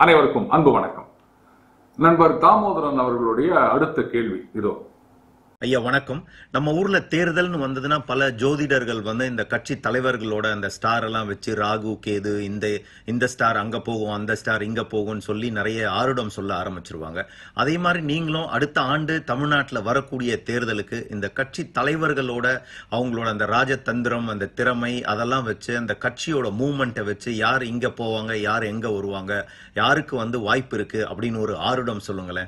அனைவருக்கும் அன்பு வணக்கம் நண்பர் தாமோதரன் அவர்களுடைய அடுத்த கேள்வி இதோ ஐயா வணக்கம் நம்ம ஊர்ல தேர்தல்னு வந்ததுன்னா பல ஜோதிடர்கள் வந்து இந்த கட்சி தலைவர்களோட அந்த ஸ்டார் எல்லாம் வச்சு ராகு கேது இந்த இந்த ஸ்டார் அங்க போகும் அந்த ஸ்டார் இங்க போகும்னு சொல்லி நிறைய ஆருடம் சொல்ல ஆரம்பிச்சிருவாங்க அதே மாதிரி நீங்களும் அடுத்த ஆண்டு தமிழ்நாட்டுல வரக்கூடிய தேர்தலுக்கு இந்த கட்சி தலைவர்களோட அவங்களோட அந்த ராஜதந்திரம் அந்த திறமை அதெல்லாம் வச்சு அந்த கட்சியோட மூவ்மெண்ட்டை வச்சு யார் இங்க போவாங்க யார் எங்க வருவாங்க யாருக்கு வந்து வாய்ப்பு இருக்கு அப்படின்னு ஒரு ஆருடம் சொல்லுங்களேன்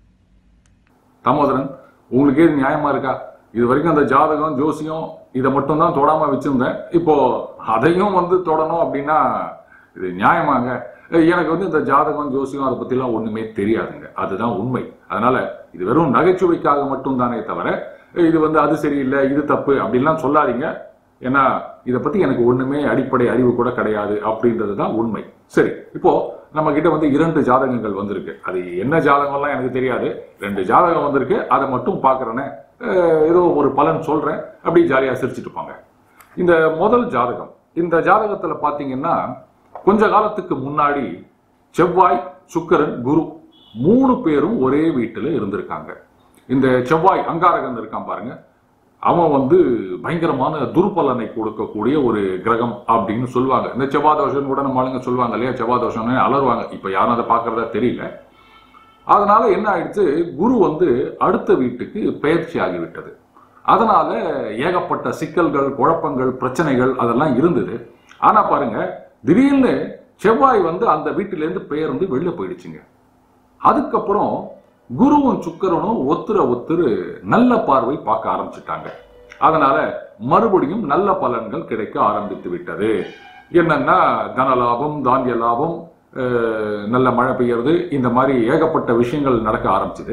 தாமோதரன் உங்களுக்கு இது நியாயமா இருக்கா இது வரைக்கும் அந்த ஜாதகம் ஜோசியம் இதை மட்டும் தான் தொடாம வச்சிருந்தேன் இப்போ அதையும் வந்து தொடணும் அப்படின்னா இது நியாயமாங்க அஹ் எனக்கு வந்து இந்த ஜாதகம் ஜோசியம் அதை பத்திலாம் ஒண்ணுமே தெரியாதுங்க அதுதான் உண்மை அதனால இது வெறும் நகைச்சுவைக்காக மட்டும் தானே தவிர அஹ் இது வந்து அது சரியில்லை இது தப்பு அப்படின்லாம் சொல்லாதீங்க ஏன்னா இதை பத்தி எனக்கு ஒண்ணுமே அடிப்படை அறிவு கூட கிடையாது அப்படின்றது தான் உண்மை சரி இப்போ நம்ம கிட்ட வந்து இரண்டு ஜாதகங்கள் வந்திருக்கு அது என்ன ஜாதகம்லாம் எனக்கு தெரியாது ரெண்டு ஜாதகம் வந்திருக்கு அதை மட்டும் பாக்குறேனே அஹ் ஏதோ ஒரு பலன் சொல்றேன் அப்படி ஜாலியா சிரிச்சிட்டு போங்க இந்த முதல் ஜாதகம் இந்த ஜாதகத்துல பாத்தீங்கன்னா கொஞ்ச காலத்துக்கு முன்னாடி செவ்வாய் சுக்கிரன் குரு மூணு பேரும் ஒரே வீட்டுல இருந்திருக்காங்க இந்த செவ்வாய் அங்காரகன் இருக்கான் பாருங்க அவன் வந்து பயங்கரமான துர்பலனை கொடுக்கக்கூடிய ஒரு கிரகம் அப்படின்னு சொல்லுவாங்க இந்த செவ்வாய் தோஷம் கூட நம்ம ஆளுங்க சொல்லுவாங்க இல்லையா செவ்வாய் தோஷம்னு அலறுவாங்க இப்ப யாரும் அதை பாக்குறதா தெரியல அதனால என்ன ஆயிடுச்சு குரு வந்து அடுத்த வீட்டுக்கு பெயர்ச்சி ஆகிவிட்டது அதனால ஏகப்பட்ட சிக்கல்கள் குழப்பங்கள் பிரச்சனைகள் அதெல்லாம் இருந்தது ஆனா பாருங்க திடீர்னு செவ்வாய் வந்து அந்த வீட்டிலேருந்து பெயர்ந்து வெளில போயிடுச்சுங்க அதுக்கப்புறம் குருவும் சுக்கரனும் ஒத்துர ஒத்துரு நல்ல பார்வை பார்க்க ஆரம்பிச்சிட்டாங்க அதனால மறுபடியும் நல்ல பலன்கள் கிடைக்க ஆரம்பித்து விட்டது என்னன்னா தனலாபம் தானிய லாபம் அஹ், நல்ல மழை பெய்யறது இந்த மாதிரி ஏகப்பட்ட விஷயங்கள் நடக்க ஆரம்பிச்சது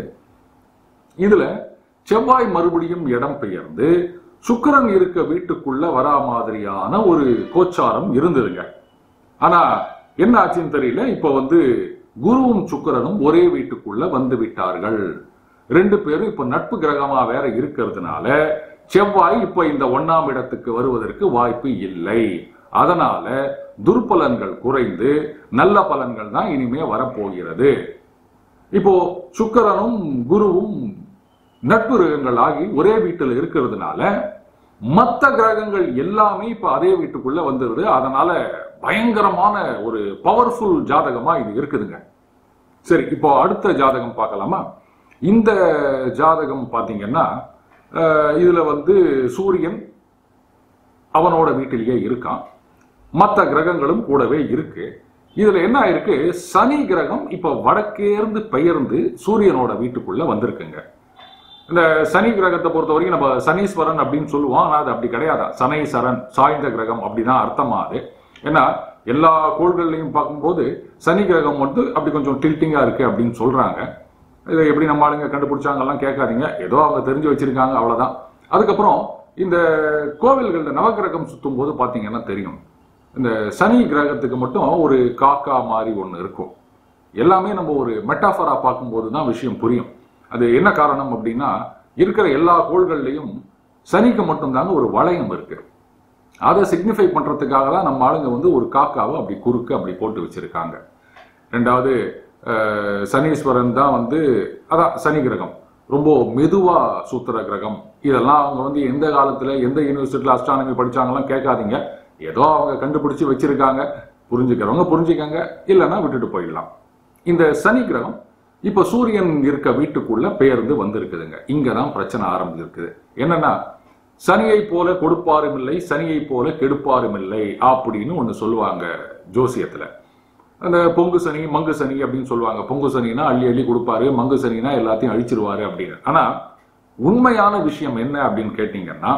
இதுல செவ்வாய் மறுபடியும் இடம் பெயர்ந்து சுக்கிரன் இருக்க வீட்டுக்குள்ள வரா மாதிரியான ஒரு கோச்சாரம் இருந்ததுங்க ஆனா என்ன ஆச்சுன்னு தெரியல இப்ப வந்து குருவும் சுக்கிரனும் ஒரே வீட்டுக்குள்ள வந்து விட்டார்கள் ரெண்டு பேரும் இப்ப நட்பு கிரகமா வேற இருக்கிறதுனால செவ்வாய் இப்ப இந்த ஒண்ணாம் இடத்துக்கு வருவதற்கு வாய்ப்பு இல்லை அதனால துர்பலன்கள் குறைந்து நல்ல பலன்கள் தான் இனிமே வரப்போகிறது இப்போ சுக்கிரனும் குருவும் நட்பு கிரகங்கள் ஆகி ஒரே வீட்டில் இருக்கிறதுனால மற்ற கிரகங்கள் எல்லாமே இப்ப அதே வீட்டுக்குள்ள வந்துருது அதனால பயங்கரமான ஒரு பவர்ஃபுல் ஜாதகமா இது இருக்குதுங்க சரி இப்போ அடுத்த ஜாதகம் பார்க்கலாமா இந்த ஜாதகம் பாத்தீங்கன்னா அஹ், இதுல வந்து சூரியன் அவனோட வீட்டிலேயே இருக்கான் மற்ற கிரகங்களும் கூடவே இருக்கு இதுல என்ன ஆயிருக்கு சனி கிரகம் இப்ப வடக்கேர்ந்து பெயர்ந்து சூரியனோட வீட்டுக்குள்ள வந்திருக்குங்க இந்த சனி கிரகத்தை பொறுத்த வரைக்கும் நம்ம சனீஸ்வரன் அப்படின்னு சொல்லுவோம் ஆனா அது அப்படி கிடையாது சனீஸ்வரன் சாய்ந்த கிரகம் அப்படிதான் அர்த்தமா அது ஏன்னா எல்லா கோள்கள்லையும் பார்க்கும்போது சனி கிரகம் வந்து அப்படி கொஞ்சம் டில்ட்டிங்கா இருக்கு அப்படின்னு சொல்றாங்க இதை எப்படி நம்ம ஆளுங்க கண்டுபிடிச்சாங்கலாம் கேட்காதீங்க ஏதோ அவங்க தெரிஞ்சு வச்சிருக்காங்க அவ்வளவுதான் அதுக்கப்புறம் இந்த கோவில்கள்ல நவகிரகம் சுத்தும் போது பாத்தீங்கன்னா தெரியும் இந்த சனி கிரகத்துக்கு மட்டும் ஒரு காக்கா மாதிரி ஒன்று இருக்கும் எல்லாமே நம்ம ஒரு மெட்டாஃபரா பார்க்கும்போது தான் விஷயம் புரியும் அது என்ன காரணம் அப்படின்னா இருக்கிற எல்லா கோள்கள்லையும் சனிக்கு மட்டும்தாங்க ஒரு வளையம் இருக்கு அதை சிக்னிஃபை பண்றதுக்காக தான் நம்ம ஆளுங்க வந்து ஒரு காக்காவை அப்படி குறுக்க அப்படி போட்டு வச்சிருக்காங்க ரெண்டாவது அஹ், சனீஸ்வரன் தான் வந்து அதான் சனி கிரகம் ரொம்ப மெதுவா சுத்துற கிரகம் இதெல்லாம் அவங்க வந்து எந்த காலத்துல எந்த யூனிவர்சிட்டியில அஸ்ட்ரானமி படிச்சாங்கலாம் கேட்காதீங்க ஏதோ அவங்க கண்டுபிடிச்சு வச்சிருக்காங்க புரிஞ்சுக்கிறவங்க புரிஞ்சுக்கங்க இல்லைன்னா விட்டுட்டு போயிடலாம் இந்த சனி கிரகம் இப்ப சூரியன் இருக்க வீட்டுக்குள்ள பெயர்ந்து வந்திருக்குதுங்க இங்கதான் பிரச்சனை ஆரம்பிச்சிருக்குது என்னன்னா சனியை போல கொடுப்பாரும் இல்லை சனியை போல கெடுப்பாரும் இல்லை அப்படின்னு ஒண்ணு சொல்லுவாங்க ஜோசியத்துல அந்த பொங்கு சனி மங்கு சனி அப்படின்னு சொல்லுவாங்க பொங்கு சனினா அள்ளி அள்ளி கொடுப்பாரு மங்கு சனினா எல்லாத்தையும் அழிச்சிருவாரு அப்படின்னு ஆனா உண்மையான விஷயம் என்ன அப்படின்னு கேட்டீங்கன்னா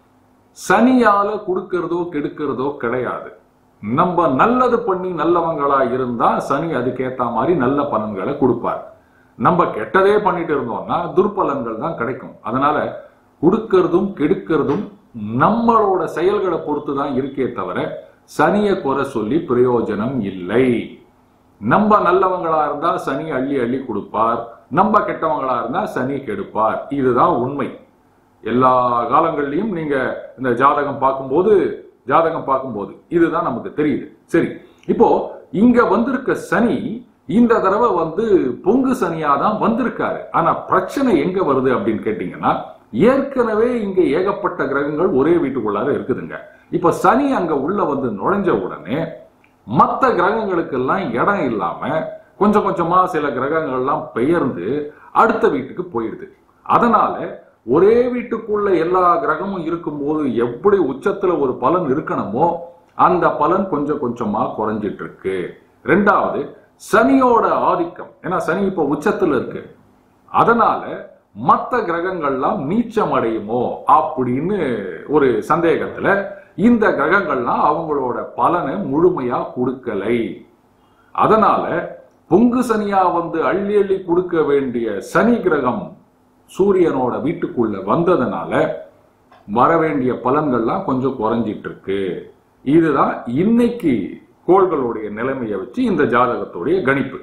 சனியால கொடுக்கறதோ கெடுக்கிறதோ கிடையாது நம்ம நல்லது பண்ணி நல்லவங்களா இருந்தா சனி அதுக்கேத்த மாதிரி நல்ல பலன்களை கொடுப்பார் நம்ம கெட்டதே பண்ணிட்டு இருந்தோம்னா துர்பலன்கள் தான் கிடைக்கும் அதனால கொடுக்கறதும் கெடுக்கிறதும் நம்மளோட செயல்களை பொறுத்து தான் இருக்கே தவிர சனியை குறை சொல்லி பிரயோஜனம் இல்லை நம்ம நல்லவங்களா இருந்தா சனி அள்ளி அள்ளி கொடுப்பார் நம்ம கெட்டவங்களா இருந்தா சனி கெடுப்பார் இதுதான் உண்மை எல்லா காலங்கள்லயும் நீங்க இந்த ஜாதகம் பார்க்கும்போது ஜாதகம் பார்க்கும்போது இதுதான் நமக்கு தெரியுது சரி இப்போ இங்க வந்திருக்க சனி இந்த தடவை வந்து பொங்கு சனியா தான் வந்திருக்காரு ஆனா பிரச்சனை எங்க வருது அப்படின்னு கேட்டீங்கன்னா ஏற்கனவே இங்க ஏகப்பட்ட கிரகங்கள் ஒரே வீட்டுக்குள்ளார இருக்குதுங்க இப்ப சனி அங்க உள்ள வந்து நுழைஞ்ச உடனே மற்ற கிரகங்களுக்கெல்லாம் இடம் இல்லாம கொஞ்சம் கொஞ்சமா சில கிரகங்கள்லாம் பெயர்ந்து அடுத்த வீட்டுக்கு போயிடுது அதனால ஒரே வீட்டுக்குள்ள எல்லா கிரகமும் இருக்கும்போது எப்படி உச்சத்துல ஒரு பலன் இருக்கணுமோ அந்த பலன் கொஞ்சம் கொஞ்சமா குறைஞ்சிட்டு இருக்கு ரெண்டாவது சனியோட ஆதிக்கம் ஏன்னா சனி இப்ப உச்சத்துல இருக்கு அதனால மற்ற கிரகங்கள்லாம் நீச்சம் அடையுமோ அப்படின்னு ஒரு சந்தேகத்துல இந்த கிரகங்கள்லாம் அவங்களோட பலனை முழுமையா கொடுக்கலை அதனால பொங்கு சனியா வந்து அள்ளி அள்ளி கொடுக்க வேண்டிய சனி கிரகம் சூரியனோட வீட்டுக்குள்ள வந்ததுனால வர வேண்டிய பலன்கள்லாம் கொஞ்சம் குறைஞ்சிட்டு இருக்கு இதுதான் இன்னைக்கு கோள்களுடைய நிலைமையை வச்சு இந்த ஜாதகத்துடைய கணிப்பு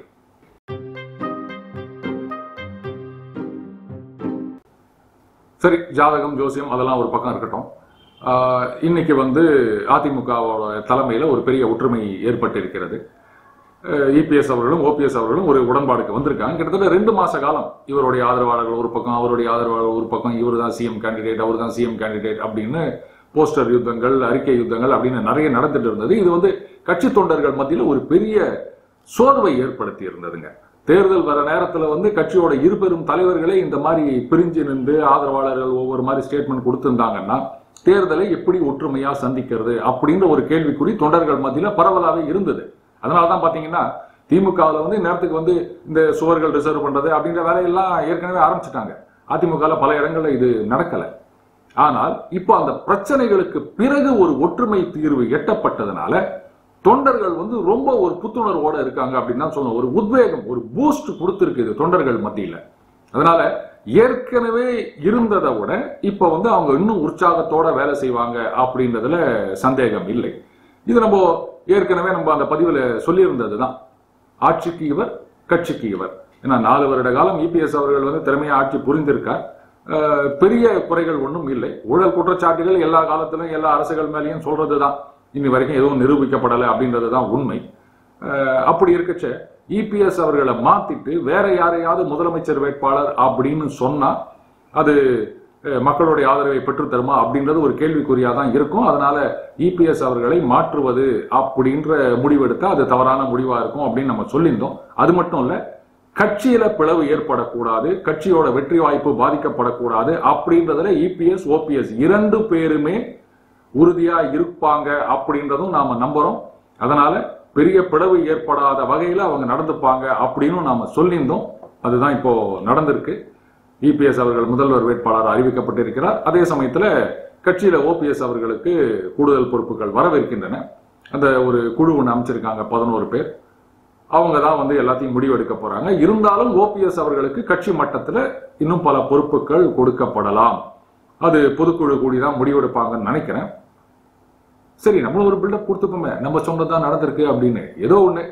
சரி ஜாதகம் ஜோசியம் அதெல்லாம் ஒரு பக்கம் இருக்கட்டும் ஆஹ் இன்னைக்கு வந்து அதிமுகவோட தலைமையில ஒரு பெரிய ஒற்றுமை ஏற்பட்டு இருக்கிறது இபிஎஸ் அவர்களும் ஓபிஎஸ் அவர்களும் ஒரு உடன்பாடுக்கு வந்திருக்காங்க கிட்டத்தட்ட ரெண்டு மாச காலம் இவருடைய ஆதரவாளர்கள் ஒரு பக்கம் அவருடைய ஆதரவாளர்கள் ஒரு பக்கம் இவர் தான் சிஎம் கேண்டிடேட் அவர் தான் சிஎம் கேண்டிடேட் அப்படின்னு போஸ்டர் யுத்தங்கள் அறிக்கை யுத்தங்கள் அப்படின்னு நிறைய நடந்துட்டு இருந்தது இது வந்து கட்சி தொண்டர்கள் மத்தியில் ஒரு பெரிய சோர்வை ஏற்படுத்தி இருந்ததுங்க தேர்தல் வர நேரத்துல வந்து கட்சியோட இரு பெரும் தலைவர்களே இந்த மாதிரி பிரிஞ்சு நின்று ஆதரவாளர்கள் ஒவ்வொரு மாதிரி ஸ்டேட்மெண்ட் கொடுத்திருந்தாங்கன்னா தேர்தலை எப்படி ஒற்றுமையா சந்திக்கிறது அப்படின்ற ஒரு கேள்விக்குறி தொண்டர்கள் மத்தியில பரவலாவே இருந்தது அதனால தான் பாத்தீங்கன்னா திமுகவில் வந்து நேரத்துக்கு வந்து இந்த சுவர்கள் ரிசர்வ் பண்றது அப்படின்ற வேலையெல்லாம் ஏற்கனவே ஆரம்பிச்சிட்டாங்க அதிமுகல பல இடங்கள்ல இது நடக்கல ஆனால் இப்போ அந்த பிரச்சனைகளுக்கு பிறகு ஒரு ஒற்றுமை தீர்வு எட்டப்பட்டதுனால தொண்டர்கள் வந்து ரொம்ப ஒரு புத்துணர்வோட இருக்காங்க அப்படின்னு தான் சொல்லணும் ஒரு உத்வேகம் ஒரு பூஸ்ட் கொடுத்துருக்கு இது தொண்டர்கள் மத்தியில அதனால ஏற்கனவே இருந்ததை விட இப்ப வந்து அவங்க இன்னும் உற்சாகத்தோட வேலை செய்வாங்க அப்படின்றதுல சந்தேகம் இல்லை இது நம்ம ஏற்கனவே நம்ம அந்த பதிவுல சொல்லியிருந்தது தான் ஆட்சிக்கு இவர் கட்சிக்கு இவர் ஏன்னா நாலு வருட காலம் இபிஎஸ் அவர்கள் வந்து திறமையா ஆட்சி புரிந்திருக்கார் அஹ், பெரிய குறைகள் ஒன்றும் இல்லை ஊழல் குற்றச்சாட்டுகள் எல்லா காலத்திலும் எல்லா அரசுகள் மேலேயும் சொல்றதுதான் இன்னி வரைக்கும் எதுவும் நிரூபிக்கப்படலை அப்படின்றது தான் உண்மை அஹ், அப்படி இருக்கச்ச இபிஎஸ் அவர்களை மாத்திட்டு வேற யாரையாவது முதலமைச்சர் வேட்பாளர் அப்படின்னு சொன்னா அது அஹ், மக்களுடைய ஆதரவை பெற்றுத்தருமா அப்படின்றது ஒரு கேள்விக்குறியா தான் இருக்கும் அதனால இபிஎஸ் அவர்களை மாற்றுவது அப்படின்ற முடிவெடுத்தா அது தவறான முடிவா இருக்கும் அப்படின்னு நம்ம சொல்லியிருந்தோம் அது மட்டும் இல்ல கட்சியில பிளவு ஏற்படக்கூடாது கட்சியோட வெற்றி வாய்ப்பு பாதிக்கப்படக்கூடாது அப்படின்றதுல இபிஎஸ் ஓபிஎஸ் இரண்டு பேருமே உறுதியா இருப்பாங்க அப்படின்றதும் நாம நம்புறோம் அதனால பெரிய பிளவு ஏற்படாத வகையில அவங்க நடந்துப்பாங்க அப்படின்னு நாம சொல்லியிருந்தோம் அதுதான் இப்போ நடந்திருக்கு இபிஎஸ் அவர்கள் முதல்வர் வேட்பாளர் அறிவிக்கப்பட்டிருக்கிறார் அதே சமயத்துல கட்சியில ஓபிஎஸ் அவர்களுக்கு கூடுதல் பொறுப்புகள் வரவிருக்கின்றன அந்த ஒரு குழு ஒன்று அமைச்சிருக்காங்க பதினோரு பேர் அவங்க தான் வந்து எல்லாத்தையும் முடிவெடுக்க போறாங்க இருந்தாலும் ஓபிஎஸ் அவர்களுக்கு கட்சி மட்டத்துல இன்னும் பல பொறுப்புகள் கொடுக்கப்படலாம் அது பொதுக்குழு கூடி தான் முடிவெடுப்பாங்கன்னு நினைக்கிறேன் சரி நம்மளும் ஒரு பில்டப் கொடுத்துப்போமே நம்ம சொன்னதுதான் நடந்திருக்கு அப்படின்னு ஏதோ ஒண்ணு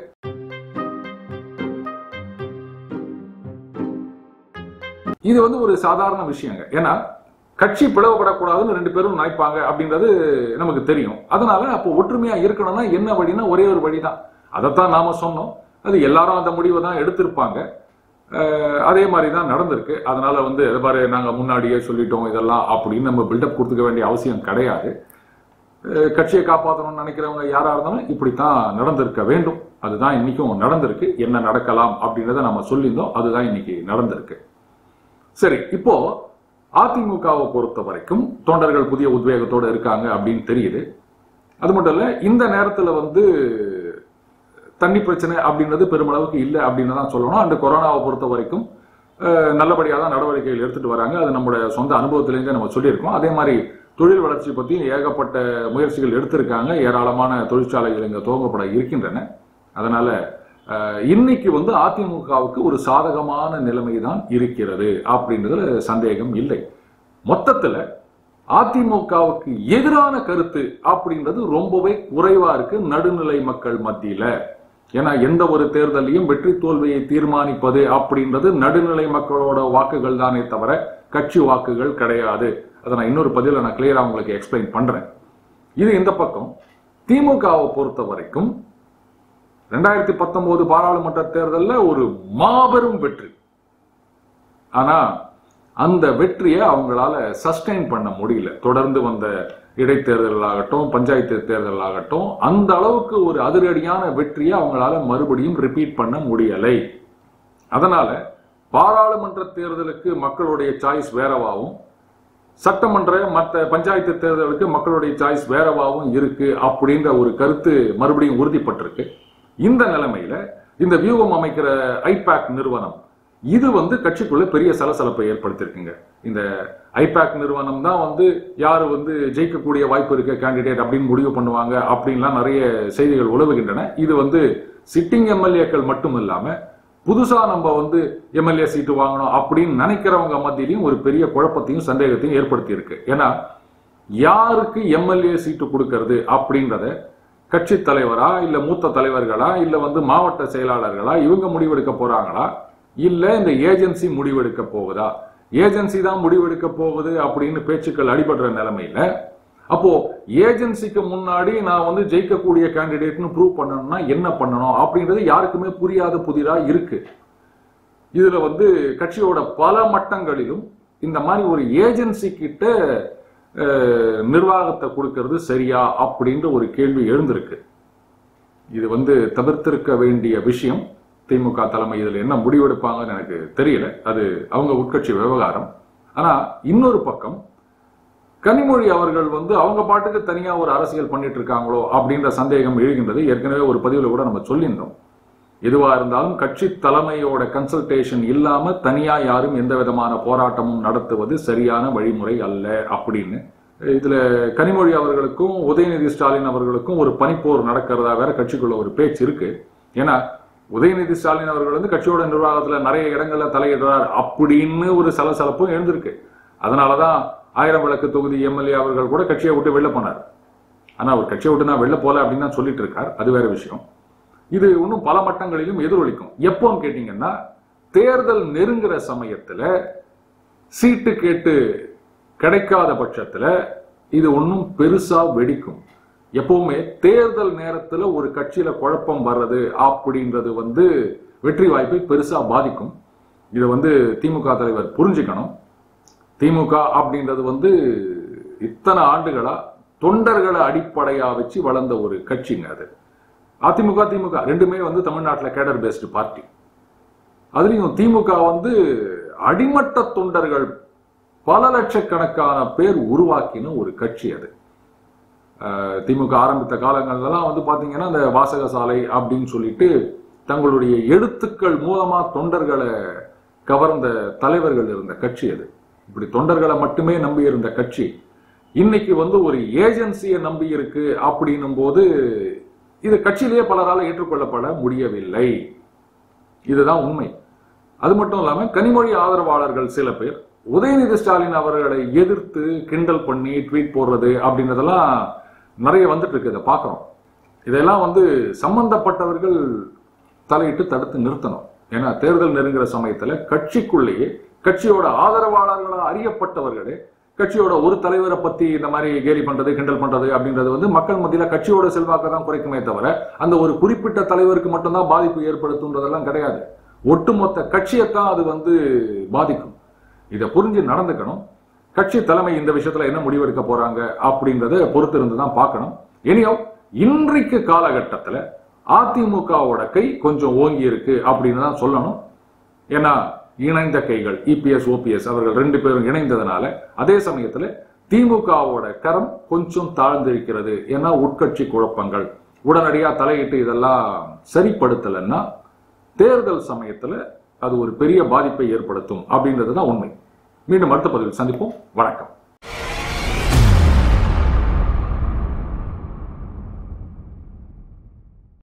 இது வந்து ஒரு சாதாரண விஷயங்க ஏன்னா கட்சி பிளவுபடக்கூடாதுன்னு ரெண்டு பேரும் நினைப்பாங்க அப்படின்றது நமக்கு தெரியும் அதனால அப்போ ஒற்றுமையா இருக்கணும்னா என்ன வழின்னா ஒரே ஒரு வழிதான் அதைத்தான் நாம சொன்னோம் அது எல்லாரும் அந்த முடிவை தான் எடுத்திருப்பாங்க அஹ் அதே மாதிரி தான் நடந்திருக்கு அதனால வந்து இது பாரு நாங்க முன்னாடியே சொல்லிட்டோம் இதெல்லாம் அப்படின்னு நம்ம பில்டப் கொடுத்துக்க வேண்டிய அவசியம் கிடையாது அஹ் கட்சியை காப்பாற்றணும்னு நினைக்கிறவங்க யாரா இருந்தாலும் இப்படித்தான் நடந்திருக்க வேண்டும் அதுதான் இன்னைக்கும் நடந்திருக்கு என்ன நடக்கலாம் அப்படின்றத நம்ம சொல்லியிருந்தோம் அதுதான் இன்னைக்கு நடந்திருக்கு சரி இப்போ அதிமுகவை பொறுத்த வரைக்கும் தொண்டர்கள் புதிய உத்வேகத்தோட இருக்காங்க அப்படின்னு தெரியுது அது மட்டும் இல்ல இந்த நேரத்துல வந்து தண்ணி பிரச்சனை அப்படின்றது பெருமளவுக்கு இல்லை அப்படின்னு தான் சொல்லணும் அந்த கொரோனாவை பொறுத்த வரைக்கும் அஹ், நல்லபடியா தான் நடவடிக்கைகள் எடுத்துட்டு வராங்க அது நம்முடைய சொந்த அனுபவத்திலேருந்து நம்ம சொல்லியிருக்கோம் அதே மாதிரி தொழில் வளர்ச்சி பத்தி ஏகப்பட்ட முயற்சிகள் எடுத்திருக்காங்க ஏராளமான தொழிற்சாலைகள் இங்க துவங்கப்பட இருக்கின்றன அதனால அஹ், இன்னைக்கு வந்து அதிமுகவுக்கு ஒரு சாதகமான நிலைமை தான் இருக்கிறது அப்படின்றதுல சந்தேகம் இல்லை மொத்தத்துல அதிமுகவுக்கு எதிரான கருத்து அப்படின்றது ரொம்பவே குறைவா இருக்கு நடுநிலை மக்கள் மத்தியில ஏன்னா எந்த ஒரு தேர்தலையும் வெற்றி தோல்வியை தீர்மானிப்பது அப்படின்றது நடுநிலை மக்களோட வாக்குகள் தானே தவிர கட்சி வாக்குகள் கிடையாது அதை நான் இன்னொரு பதில நான் கிளியரா உங்களுக்கு எக்ஸ்பிளைன் பண்றேன் இது இந்த பக்கம் திமுகவை பொறுத்த வரைக்கும் ரெண்டாயிரத்தி பத்தொன்பது பாராளுமன்ற தேர்தலில் ஒரு மாபெரும் வெற்றி ஆனா அந்த வெற்றியை அவங்களால சஸ்டைன் பண்ண முடியல தொடர்ந்து வந்த இடைத்தேர்தலாகட்டும் பஞ்சாயத்து தேர்தலாகட்டும் அந்த அளவுக்கு ஒரு அதிரடியான வெற்றியை அவங்களால மறுபடியும் ரிப்பீட் பண்ண முடியலை அதனால பாராளுமன்ற தேர்தலுக்கு மக்களுடைய சாய்ஸ் வேறவாவும் சட்டமன்ற மற்ற பஞ்சாயத்து தேர்தலுக்கு மக்களுடைய சாய்ஸ் வேறவாவும் இருக்கு அப்படின்ற ஒரு கருத்து மறுபடியும் உறுதிப்பட்டிருக்கு இந்த நிலைமையில இந்த வியூகம் அமைக்கிற ஐபேக் நிறுவனம் இது வந்து கட்சிக்குள்ள பெரிய சலசலப்பை ஏற்படுத்தியிருக்குங்க இந்த ஐபேக் நிறுவனம் தான் வந்து யாரு வந்து ஜெயிக்கக்கூடிய வாய்ப்பு இருக்க கேண்டிடேட் அப்படின்னு முடிவு பண்ணுவாங்க அப்படின்லாம் நிறைய செய்திகள் உலவுகின்றன இது வந்து சிட்டிங் எம்எல்ஏக்கள் மட்டும் இல்லாம புதுசா நம்ம வந்து எம்எல்ஏ சீட்டு வாங்கணும் அப்படின்னு நினைக்கிறவங்க மத்தியிலையும் ஒரு பெரிய குழப்பத்தையும் சந்தேகத்தையும் ஏற்படுத்தி இருக்கு ஏன்னா யாருக்கு எம்எல்ஏ சீட்டு கொடுக்கறது அப்படின்றத கட்சி தலைவரா இல்ல மூத்த தலைவர்களா இல்ல வந்து மாவட்ட செயலாளர்களா இவங்க முடிவெடுக்க போறாங்களா இல்ல இந்த ஏஜென்சி முடிவெடுக்க போகுதா ஏஜென்சி தான் முடிவெடுக்க போகுது அப்படின்னு பேச்சுக்கள் அடிபடுற நிலைமையில அப்போ ஏஜென்சிக்கு முன்னாடி நான் வந்து ஜெயிக்கக்கூடிய கேண்டிடேட்னு ப்ரூவ் பண்ணணும்னா என்ன பண்ணணும் அப்படின்றது யாருக்குமே புரியாத புதிரா இருக்கு இதுல வந்து கட்சியோட பல மட்டங்களிலும் இந்த மாதிரி ஒரு ஏஜென்சி கிட்ட அஹ், நிர்வாகத்தை கொடுக்கறது சரியா அப்படின்ற ஒரு கேள்வி எழுந்திருக்கு இது வந்து தவிர்த்திருக்க வேண்டிய விஷயம் திமுக தலைமை இதுல என்ன முடிவெடுப்பாங்கன்னு எனக்கு தெரியல அது அவங்க உட்கட்சி விவகாரம் ஆனா இன்னொரு பக்கம் கனிமொழி அவர்கள் வந்து அவங்க பாட்டுக்கு தனியா ஒரு அரசியல் பண்ணிட்டு இருக்காங்களோ அப்படின்ற சந்தேகம் எழுகின்றது ஏற்கனவே ஒரு பதிவுல கூட நம்ம சொல்லியிருந்தோம் எதுவா இருந்தாலும் கட்சி தலைமையோட கன்சல்டேஷன் இல்லாம தனியா யாரும் எந்த விதமான போராட்டமும் நடத்துவது சரியான வழிமுறை அல்ல அப்படின்னு இதுல கனிமொழி அவர்களுக்கும் உதயநிதி ஸ்டாலின் அவர்களுக்கும் ஒரு பனிப்போர் நடக்கிறதா வேற கட்சிக்குள்ள ஒரு பேச்சு இருக்கு ஏன்னா உதயநிதி ஸ்டாலின் அவர்கள் வந்து கட்சியோட நிர்வாகத்துல நிறைய இடங்கள்ல தலையிடுறார் அப்படின்னு ஒரு சலசலப்பும் எழுந்திருக்கு அதனாலதான் ஆயிரம் விளக்கு தொகுதி எம்எல்ஏ அவர்கள் கூட கட்சியை விட்டு வெளில போனார் ஆனா அவர் கட்சியை விட்டு நான் வெளில போல அப்படின்னு தான் சொல்லிட்டு இருக்கார் அது வேற விஷயம் இது இன்னும் பல மட்டங்களிலும் எதிரொலிக்கும் எப்போன்னு கேட்டீங்கன்னா தேர்தல் நெருங்குற சமயத்துல சீட்டு கேட்டு கிடைக்காத பட்சத்துல இது ஒன்றும் பெருசா வெடிக்கும் எப்பவுமே தேர்தல் நேரத்துல ஒரு கட்சியில குழப்பம் வர்றது அப்படின்றது வந்து வெற்றி வாய்ப்பை பெருசா பாதிக்கும் இதை வந்து திமுக தலைவர் புரிஞ்சுக்கணும் திமுக அப்படின்றது வந்து இத்தனை ஆண்டுகளா தொண்டர்களை அடிப்படையா வச்சு வளர்ந்த ஒரு கட்சிங்க அது அதிமுக திமுக ரெண்டுமே வந்து தமிழ்நாட்டில் கேடர் பேஸ்டு பார்ட்டி அதுலயும் திமுக வந்து அடிமட்ட தொண்டர்கள் பல லட்சக்கணக்கான பேர் உருவாக்கின ஒரு கட்சி அது அஹ் திமுக ஆரம்பித்த காலங்கள்லாம் வந்து பாத்தீங்கன்னா அந்த வாசக சாலை அப்படின்னு சொல்லிட்டு தங்களுடைய எழுத்துக்கள் மூலமா தொண்டர்களை கவர்ந்த தலைவர்கள் இருந்த கட்சி அது இப்படி தொண்டர்களை மட்டுமே நம்பி இருந்த கட்சி இன்னைக்கு வந்து ஒரு ஏஜென்சியை நம்பி இருக்கு அப்படின்னும் போது இது கட்சியிலேயே பலரால ஏற்றுக்கொள்ளப்பட முடியவில்லை இதுதான் உண்மை அது மட்டும் இல்லாம கனிமொழி ஆதரவாளர்கள் சில பேர் உதயநிதி ஸ்டாலின் அவர்களை எதிர்த்து கிண்டல் பண்ணி ட்வீட் போடுறது அப்படின்றதெல்லாம் நிறைய வந்துட்டு இருக்கு இதை பார்க்குறோம் இதெல்லாம் வந்து சம்பந்தப்பட்டவர்கள் தலையிட்டு தடுத்து நிறுத்தணும் ஏன்னா தேர்தல் நெருங்குற சமயத்துல கட்சிக்குள்ளேயே கட்சியோட ஆதரவாளர்களா அறியப்பட்டவர்களே கட்சியோட ஒரு தலைவரை பத்தி இந்த மாதிரி கேலி பண்றது கிண்டல் பண்றது அப்படின்றது வந்து மக்கள் மத்தியில கட்சியோட செல்வாக்கை தான் குறைக்குமே தவிர அந்த ஒரு குறிப்பிட்ட தலைவருக்கு மட்டும்தான் பாதிப்பு ஏற்படுத்தும்ன்றதெல்லாம் கிடையாது ஒட்டுமொத்த கட்சியைத்தான் அது வந்து பாதிக்கும் இதை புரிஞ்சு நடந்துக்கணும் கட்சி தலைமை இந்த விஷயத்துல என்ன முடிவெடுக்க போறாங்க அப்படின்றத பொறுத்து இருந்து தான் பார்க்கணும் இனியோ இன்றைக்கு காலகட்டத்துல அதிமுகவோட கை கொஞ்சம் ஓங்கி இருக்கு அப்படின்னு தான் சொல்லணும் ஏன்னா இணைந்த கைகள் இபிஎஸ் ஓபிஎஸ் அவர்கள் ரெண்டு பேரும் இணைந்ததுனால அதே சமயத்துல திமுகவோட கரம் கொஞ்சம் தாழ்ந்திருக்கிறது ஏன்னா உட்கட்சி குழப்பங்கள் உடனடியா தலையிட்டு இதெல்லாம் சரிப்படுத்தலைன்னா தேர்தல் சமயத்துல அது ஒரு பெரிய பாதிப்பை ஏற்படுத்தும் அப்படின்றது தான் உண்மை மீண்டும் அடுத்த பதிவில் சந்திப்போம் வணக்கம்